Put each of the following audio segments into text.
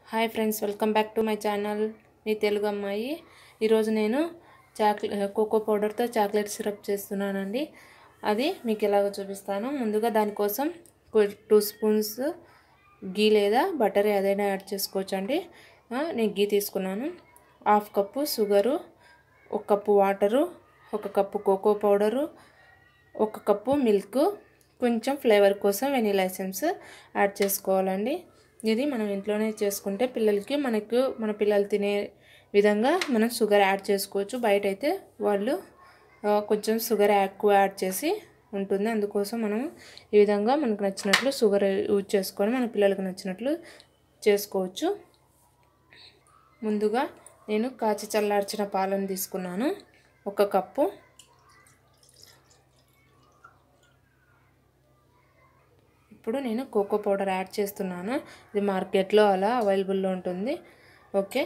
hi friends welcome back to my channel మీ తెలుగు అమ్మాయి ఈరోజు నేను చాక్లెట్ కోకో పౌడర్తో చాక్లెట్ సిరప్ చేస్తున్నానండి అది మీకు ఎలాగో చూపిస్తాను ముందుగా దానికోసం టూ స్పూన్స్ గీ లేదా బటర్ ఏదైనా యాడ్ చేసుకోవచ్చు అండి నేను గీ తీసుకున్నాను హాఫ్ కప్పు షుగరు ఒక కప్పు వాటరు ఒక కప్పు కోకో పౌడరు ఒక కప్పు మిల్క్ కొంచెం ఫ్లేవర్ కోసం వెనీలా ఎసెన్స్ యాడ్ చేసుకోవాలండి ఇది మనం ఇంట్లోనే చేసుకుంటే పిల్లలకి మనకు మన పిల్లలు తినే విధంగా మనం షుగర్ యాడ్ చేసుకోవచ్చు బయట అయితే వాళ్ళు కొంచెం షుగర్ ఎక్కువ యాడ్ చేసి ఉంటుంది అందుకోసం మనం ఈ విధంగా మనకు నచ్చినట్లు షుగర్ యూజ్ చేసుకొని మన పిల్లలకు నచ్చినట్లు చేసుకోవచ్చు ముందుగా నేను కాచి చల్లార్చిన పాలను తీసుకున్నాను ఒక కప్పు ఇప్పుడు నేను కోకో పౌడర్ యాడ్ చేస్తున్నాను ఇది మార్కెట్లో అలా అవైలబుల్లో ఉంటుంది ఓకే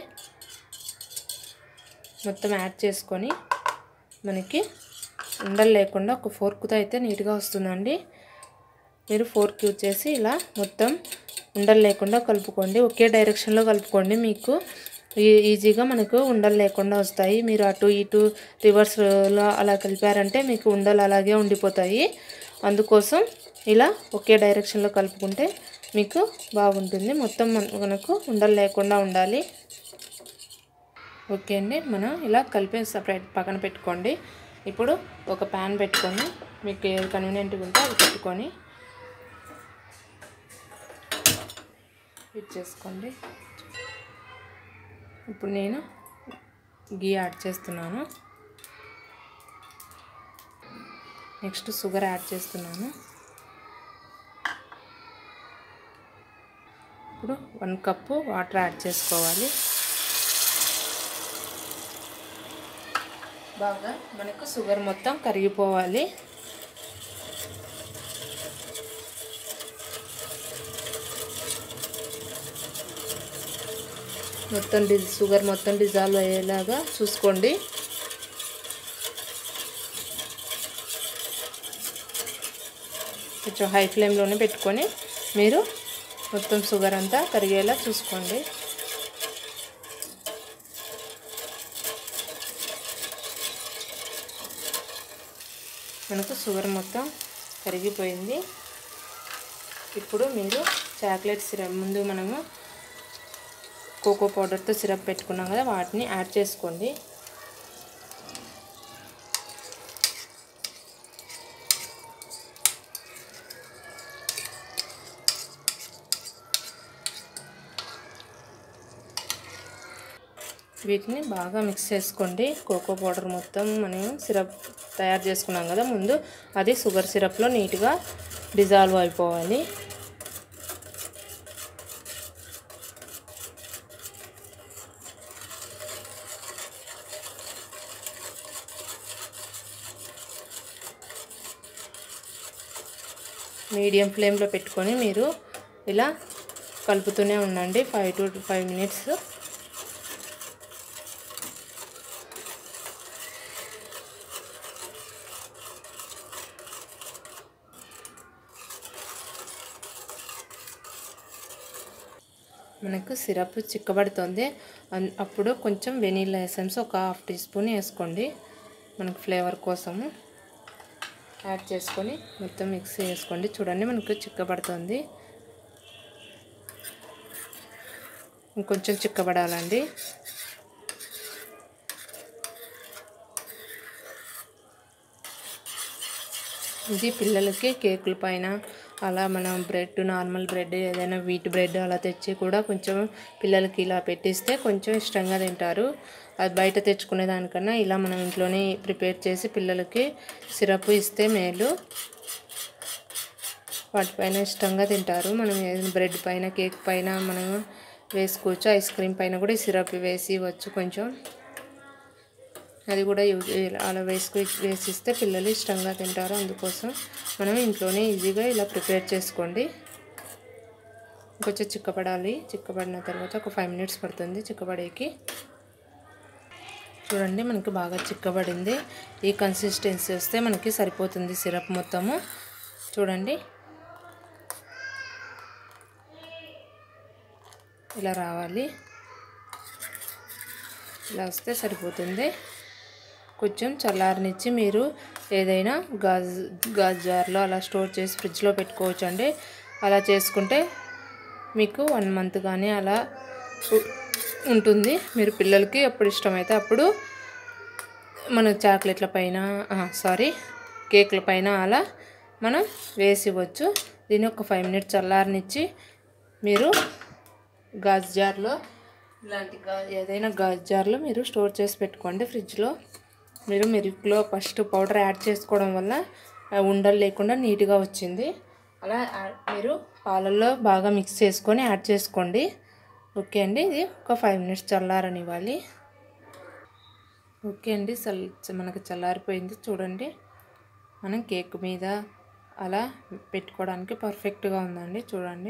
మొత్తం యాడ్ చేసుకొని మనకి ఉండలు లేకుండా ఒక ఫోర్క్తో అయితే నీట్గా వస్తుందండి మీరు ఫోర్క్ యూజ్ చేసి ఇలా మొత్తం ఉండలు లేకుండా కలుపుకోండి ఒకే డైరెక్షన్లో కలుపుకోండి మీకు ఈజీగా మనకు ఉండలు లేకుండా వస్తాయి మీరు అటు ఇటు రివర్స్లో అలా కలిపారంటే మీకు ఉండలు అలాగే ఉండిపోతాయి అందుకోసం ఇలా ఒకే డైరెక్షన్లో కలుపుకుంటే మీకు బాగుంటుంది మొత్తం మనకు ఉండలు లేకుండా ఉండాలి ఓకే అండి మనం ఇలా కలిపి సపరేట్ పక్కన పెట్టుకోండి ఇప్పుడు ఒక ప్యాన్ పెట్టుకొని మీకు ఏది కన్వీనియంట్గా ఉంటే అది పెట్టుకొని ఇచ్చేసుకోండి ఇప్పుడు నేను గీ యాడ్ చేస్తున్నాను నెక్స్ట్ షుగర్ యాడ్ చేస్తున్నాను ఇప్పుడు వన్ కప్పు వాటర్ యాడ్ చేసుకోవాలి బాగా మనకు షుగర్ మొత్తం కరిగిపోవాలి మొత్తం డి షుగర్ మొత్తం డిజాల్వ్ అయ్యేలాగా చూసుకోండి కొంచెం హై ఫ్లేమ్లోనే పెట్టుకొని మీరు మొత్తం షుగర్ అంతా కరిగేలా చూసుకోండి మనకు షుగర్ మొత్తం కరిగిపోయింది ఇప్పుడు మీరు చాక్లెట్ సిరప్ ముందు మనము కోకో పౌడర్తో సిరప్ పెట్టుకున్నాం కదా వాటిని యాడ్ చేసుకోండి వీటిని బాగా మిక్స్ చేసుకోండి కోకో పౌడర్ మొత్తం మనం సిరప్ తయారు చేసుకున్నాం కదా ముందు అది షుగర్ సిరప్లో నీట్గా డిజాల్వ్ అయిపోవాలి మీడియం ఫ్లేమ్లో పెట్టుకొని మీరు ఇలా కలుపుతూనే ఉండండి ఫైవ్ టు ఫైవ్ మినిట్స్ మనకు సిరప్ చిక్కబడుతుంది అప్పుడు కొంచెం వెనీలా ఎసెన్స్ ఒక హాఫ్ టీ స్పూన్ వేసుకోండి మనకు ఫ్లేవర్ కోసము యాడ్ చేసుకొని మొత్తం మిక్స్ చేసుకోండి చూడండి మనకు చిక్కబడుతుంది ఇంకొంచెం చిక్కబడాలండి ఇది పిల్లలకి కేకుల పైన అలా మనం బ్రెడ్ నార్మల్ బ్రెడ్ ఏదైనా వీట్ బ్రెడ్ అలా తెచ్చి కూడా కొంచెం పిల్లలకి ఇలా పెట్టిస్తే కొంచెం ఇష్టంగా తింటారు అది బయట తెచ్చుకునే దానికన్నా ఇలా మనం ఇంట్లోనే ప్రిపేర్ చేసి పిల్లలకి సిరప్ ఇస్తే మేలు వాటిపైన ఇష్టంగా తింటారు మనం బ్రెడ్ పైన కేక్ పైన మనం వేసుకోవచ్చు ఐస్ క్రీమ్ పైన కూడా సిరప్ వేసి ఇవ్వచ్చు కొంచెం అది కూడా యూజ్ అలా వేసుకు వేసిస్తే పిల్లలు ఇష్టంగా తింటారు అందుకోసం మనం ఇంట్లోనే ఈజీగా ఇలా ప్రిపేర్ చేసుకోండి కొంచెం చిక్కపడాలి చిక్కబడిన తర్వాత ఒక ఫైవ్ మినిట్స్ పడుతుంది చిక్కబడేకి చూడండి మనకి బాగా చిక్కబడింది ఈ కన్సిస్టెన్సీ వస్తే మనకి సరిపోతుంది సిరప్ మొత్తము చూడండి ఇలా రావాలి ఇలా వస్తే సరిపోతుంది కొంచెం చల్లారనిచ్చి మీరు ఏదైనా గాజ్ గాజ్ జార్లో అలా స్టోర్ చేసి ఫ్రిడ్జ్లో పెట్టుకోవచ్చు అండి అలా చేసుకుంటే మీకు వన్ మంత్ కానీ అలా ఉ- ఉంటుంది మీరు పిల్లలకి ఎప్పుడు ఇష్టమైతే అప్పుడు మన చాక్లెట్ల పైన సారీ కేక్ల పైన అలా మనం వేసి ఇవ్వచ్చు దీన్ని ఒక ఫైవ్ మినిట్స్ చల్లారనిచ్చి మీరు గాజు జార్లో ఇలాంటి గా ఏదైనా గాజు జార్లో మీరు స్టోర్ చేసి పెట్టుకోండి ఫ్రిడ్జ్లో మీరు మిల్క్లో ఫస్ట్ పౌడర్ యాడ్ చేసుకోవడం వల్ల ఆ ఉండలు లేకుండా నీట్గా వచ్చింది అలా ఆ- మీరు పాలల్లో బాగా మిక్స్ చేసుకొని యాడ్ చేసుకోండి ఓకే అండి ఇది ఒక ఫైవ్ మినిట్స్ చల్లారనివ్వాలి ఓకే అండి చల్ మనకు చల్లారిపోయింది చూడండి మనం కేక్ మీద అలా పెట్టుకోవడానికి పర్ఫెక్ట్గా ఉందండి చూడండి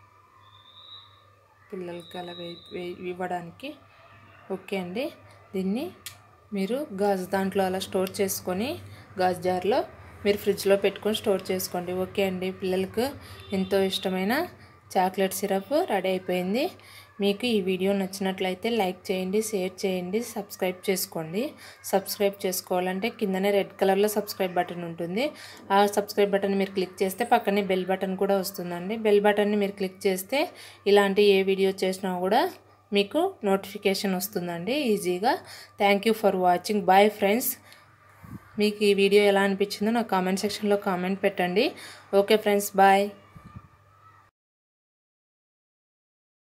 పిల్లలకి అలా వే వే- ఇవ్వడానికి ఓకే అండి దీన్ని మీరు గాజు దాంట్లో అలా స్టోర్ చేసుకొని గాజు జార్లో మీరు ఫ్రిడ్జ్లో పెట్టుకొని స్టోర్ చేసుకోండి ఓకే అండి పిల్లలకు ఎంతో ఇష్టమైన చాక్లెట్ సిరప్ రెడీ అయిపోయింది మీకు ఈ వీడియో నచ్చినట్లయితే లైక్ చేయండి షేర్ చేయండి సబ్స్క్రైబ్ చేసుకోండి సబ్స్క్రైబ్ చేసుకోవాలంటే కిందనే రెడ్ కలర్లో సబ్స్క్రైబ్ బటన్ ఉంటుంది ఆ సబ్స్క్రైబ్ బటన్ మీరు క్లిక్ చేస్తే పక్కనే బెల్ బటన్ కూడా వస్తుందండి బెల్ బటన్ని మీరు క్లిక్ చేస్తే ఇలాంటి ఏ వీడియో చేసినా కూడా మీకు నోటిఫికేషన్ వస్తుందండి ఈజీగా thank you for watching bye friends మీకు ఈ వీడియో ఎలా అనిపించిందో నాకు కామెంట్ సెక్షన్లో కామెంట్ పెట్టండి ఓకే ఫ్రెండ్స్ బాయ్